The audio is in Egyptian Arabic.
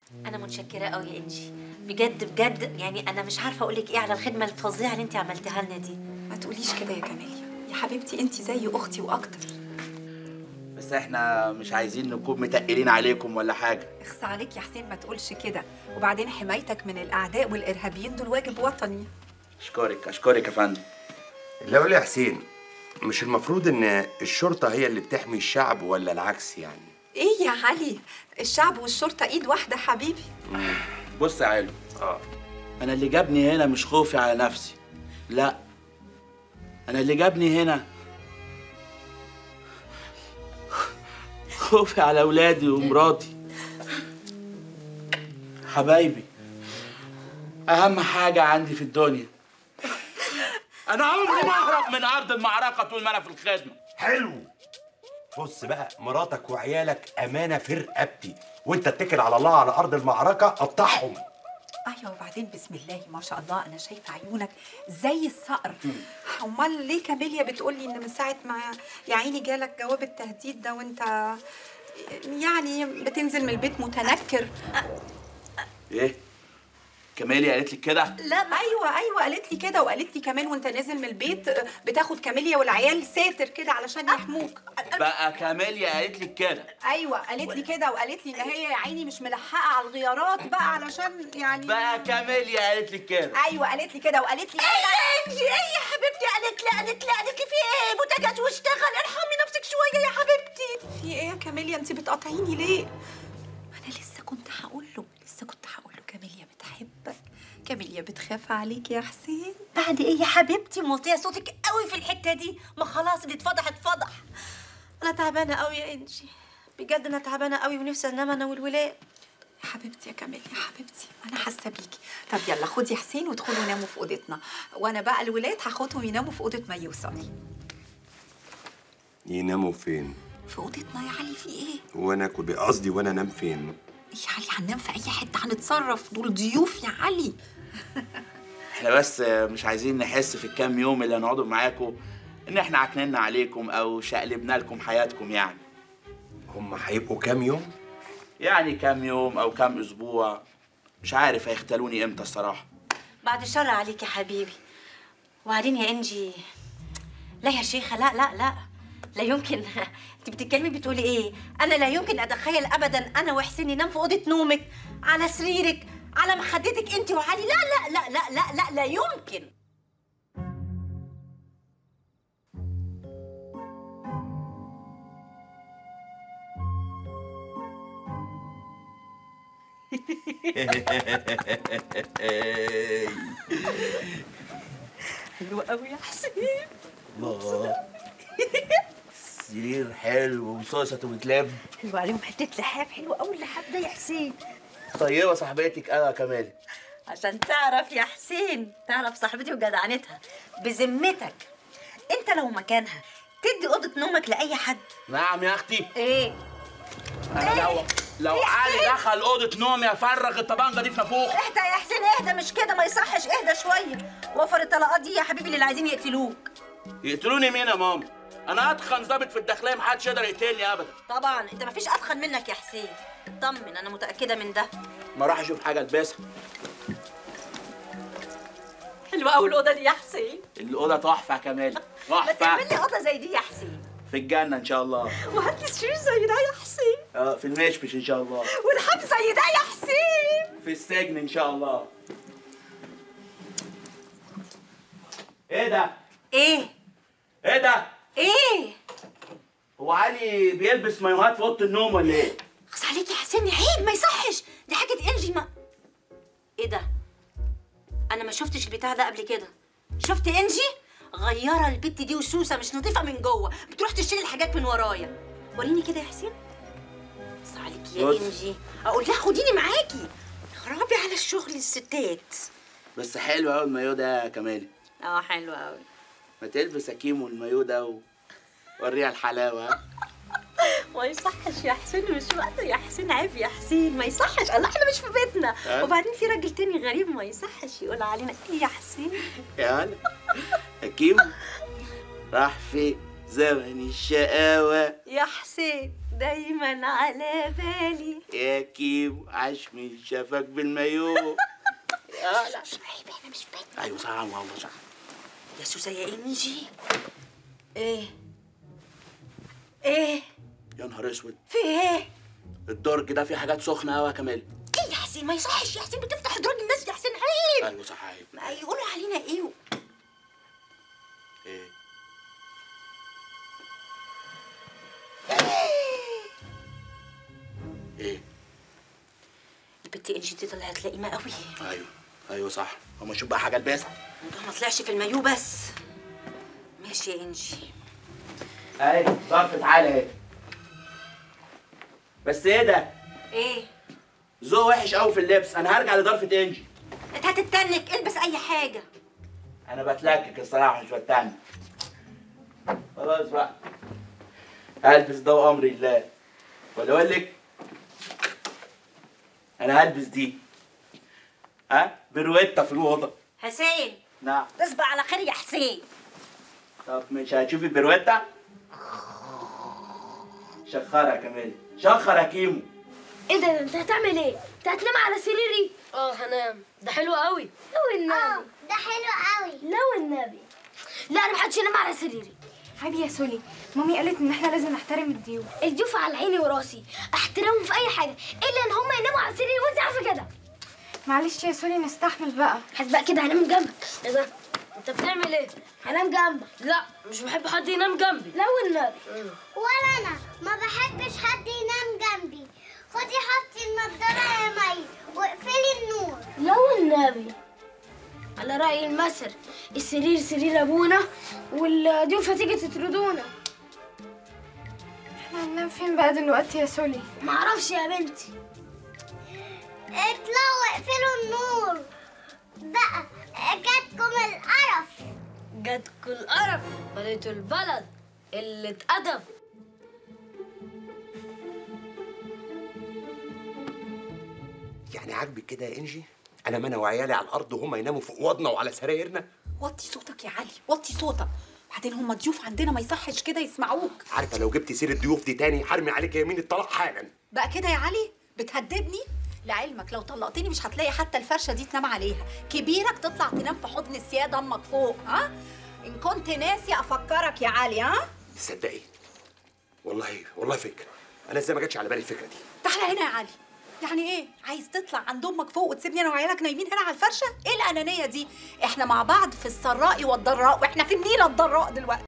انا متشكره قوي يا انجي بجد بجد يعني انا مش عارفه اقول لك ايه على الخدمه الفظيعه اللي انت عملتيها لنا دي ما تقوليش كده يا كاميليا يا حبيبتي انت زي اختي واكتر بس احنا مش عايزين نكون متقلين عليكم ولا حاجه اخصى عليك يا حسين ما تقولش كده وبعدين حمايتك من الاعداء والارهابيين دول واجب وطني اشكرك اشكرك يا فندم لو يا حسين مش المفروض ان الشرطة هي اللي بتحمي الشعب ولا العكس يعني ايه يا علي الشعب والشرطه ايد واحده حبيبي بص يا علو اه انا اللي جابني هنا مش خوفي على نفسي لا انا اللي جابني هنا خوفي على اولادي ومراتي حبايبي اهم حاجه عندي في الدنيا انا عمري ما اهرب من ارض المعركه طول ما انا في الخدمه حلو بص بقى مراتك وعيالك امانه في رقبتي وانت اتكل على الله على ارض المعركه قطعهم ايوه وبعدين بسم الله ما شاء الله انا شايفه عيونك زي الصقر امال ليه كاميليا بتقولي ان من ساعه ما يا عيني جالك جواب التهديد ده وانت يعني بتنزل من البيت متنكر ايه كمالي قالت لك كده لا ايوه ايوه قالت لي كده وقالت لي كمان وانت نازل من البيت بتاخد كاميليا والعيال ساتر كده علشان يحموك بقى كاميليا قالت لك كده ايوه قالت لي كده وقالت لي ان هي يا عيني مش ملحقه على الغيارات بقى علشان يعني بقى كاميليا قالت لك كده ايوه قالت لي كده وقالت لي انجي ايه يا حبيبتي قالت لي قالت لي قالت لي في ايه بوتاجاز واشتغل ارحمي نفسك شويه يا حبيبتي في ايه يا كاميليا انت بتقاطعيني ليه انا لسه كنت هقول له لسه كنت هقول له كاميليا بتحبك كاميليا بتخاف عليك يا حسين بعد ايه يا حبيبتي موطيه صوتك قوي في الحته دي ما خلاص اللي اتفضح اتفضح انا تعبانه قوي يا انجي بجد انا تعبانه قوي ونفسي انام انا والولاد يا حبيبتي يا كاميليا يا حبيبتي انا حاسه بيكي طب يلا خدي حسين وادخلوا ناموا في اوضتنا وانا بقى الولاد هاخدهم يناموا في اوضه ما يوصل يناموا فين في اوضتنا يا علي في ايه وانا كنت قصدي وانا انام فين يا علي هننام في اي حته هنتصرف دول ضيوف يا علي احنا بس مش عايزين نحس في الكام يوم اللي هنقعدوا معاكم ان احنا عكننا عليكم او شقلبنا لكم حياتكم يعني هم هيبقوا كام يوم يعني كام يوم او كام اسبوع مش عارف هيختلوني امتى الصراحه بعد الشر عليك يا حبيبي وبعدين يا انجي لا يا شيخه لا لا لا لا يمكن انت بتتكلمي بتقولي ايه انا لا يمكن اتخيل ابدا انا وحسين ننام في اوضه نومك على سريرك على مخدتك انت وعلي لا لا لا لا لا لا لا يمكن حلوة قوي يا حسين الله سرير حلو وصوصة ومتلاب حلوة عليهم حتة لحاف حلوة قوي اللحاف ده يا حسين طيبة صاحبتك انا كمان عشان تعرف يا حسين تعرف صاحبتي وجدعنتها بذمتك انت لو مكانها تدي اوضه نومك لاي حد نعم يا اختي ايه انا لو لو علي دخل اوضه نومي افرغ الطبانجه دي في نافوخ اهدى يا حسين اهدى مش كده ما يصحش اهدى شويه وفر الطلقات دي يا حبيبي اللي عايزين يقتلوك يقتلوني مين يا ماما انا اتخن ضابط في الداخليه محدش يقدر يقتلني ابدا طبعا انت مفيش اتخن منك يا حسين اطمن انا متاكده من ده ما اروح اشوف حاجه البسها حلوه قوي الاوضه دي يا حسين الاوضه تحفه يا كمال ما تعمل لي تحفه اوضه زي دي يا حسين في الجنه ان شاء الله وهات لي سرير زي ده يا حسين اه في المشمش ان شاء الله والحب زي ده يا حسين في السجن ان شاء الله ايه ده ايه ايه ده ايه هو علي بيلبس مايوهات في اوضه النوم ولا ايه خص عليك يا حسين عيب ما يصحش دي حاجه انجي ما ايه ده انا ما شفتش البتاع ده قبل كده شفت انجي غيره البت دي وسوسه مش نظيفه من جوه بتروح تشتري الحاجات من ورايا وريني كده يا حسين بص عليك يا بص. انجي اقول لها خديني معاكي خرابي على الشغل الستات بس حلو قوي المايو ده يا كمالي اه حلو قوي ما تلبس يا كيمو المايو ده و... وريها الحلاوه ها؟ ما يصحش يا حسين مش وقته يا حسين عيب يا حسين ما يصحش الله احنا مش في بيتنا أه؟ وبعدين في راجل تاني غريب ما يصحش يقول علينا ايه يا حسين يا هلا يا كيمو راح في زمن الشقاوه يا حسين دايما على بالي يا كيم عاش من شافك بالمايو مش عيب احنا مش فاهم ايوه صح والله صح يا سوسة يا انجي ايه ايه يا نهار اسود في ايه الدرج ده فيه حاجات سخنه قوي يا كمال ايه يا حسين ما يصحش يا حسين بتفتح درج الناس يا حسين عيب ايوه صح عيب ما يقولوا علينا ايه ايه ايه البت انجي دي طلعت لئيمه قوي ايوه ايوه صح اما شوف بقى حاجه البسها ده ما طلعش في المايو بس ماشي يا انجي اهي ظرف تعالى اهي بس ايه ده ايه ذوق وحش قوي في اللبس انا هرجع لظرفة انجي انت هتتنك البس اي حاجه انا بتلكك الصراحه مش بتعني خلاص بقى هلبس ده وامر الله ولا اقول لك انا هلبس دي ها برويتا في الاوضه حسين نعم تصبح على خير يا حسين طب مش هتشوفي برويتا شخرها كمان شخر يا كيمو ايه ده انت هتعمل ايه؟ انت هتنام على سريري؟ اه هنام ده حلو قوي لو النبي ده حلو قوي لو النبي لا انا محدش ينام على سريري عادي يا سولي مامي قالت ان احنا لازم نحترم الضيوف الضيوف على عيني وراسي احترمهم في اي حاجه الا ان هم يناموا على سريري وانت عارفه كده معلش يا سولي نستحمل بقى هسبق كده هنام جنبك ايه ده انت بتعمل ايه هنام جنبك لا مش بحب حد ينام جنبي لو النبي ولا انا ما بحبش حد ينام جنبي خدي حطي النضاره يا مي واقفلي النور لو النبي على رأي المثل السرير سرير أبونا والضيوف هتيجي تطردونا احنا هننام فين بقى دلوقتي يا سولي معرفش يا بنتي اطلعوا واقفلوا النور بقى جاتكم القرف جاتكوا القرف بليتوا البلد اللي اتأدب يعني عاجبك كده يا انجي انا ما انا وعيالي على الارض وهم يناموا فوق اوضنا وعلى سرايرنا وطي صوتك يا علي وطي صوتك بعدين هم ضيوف عندنا ما يصحش كده يسمعوك عارفه لو جبت سيره ضيوف دي تاني حرمي عليك يمين الطلاق حالا بقى كده يا علي بتهددني لعلمك لو طلقتني مش هتلاقي حتى الفرشه دي تنام عليها كبيرك تطلع تنام في حضن السياده امك فوق ها ان كنت ناسي افكرك يا علي ها تصدقي والله والله فكره انا ازاي ما جاتش على بالي الفكره دي تعالى هنا يا علي يعني ايه عايز تطلع عند امك فوق وتسيبني انا وعيالك نايمين هنا على الفرشه ايه الانانيه دي احنا مع بعض في السراء والضراء واحنا في النيله الضراء دلوقتي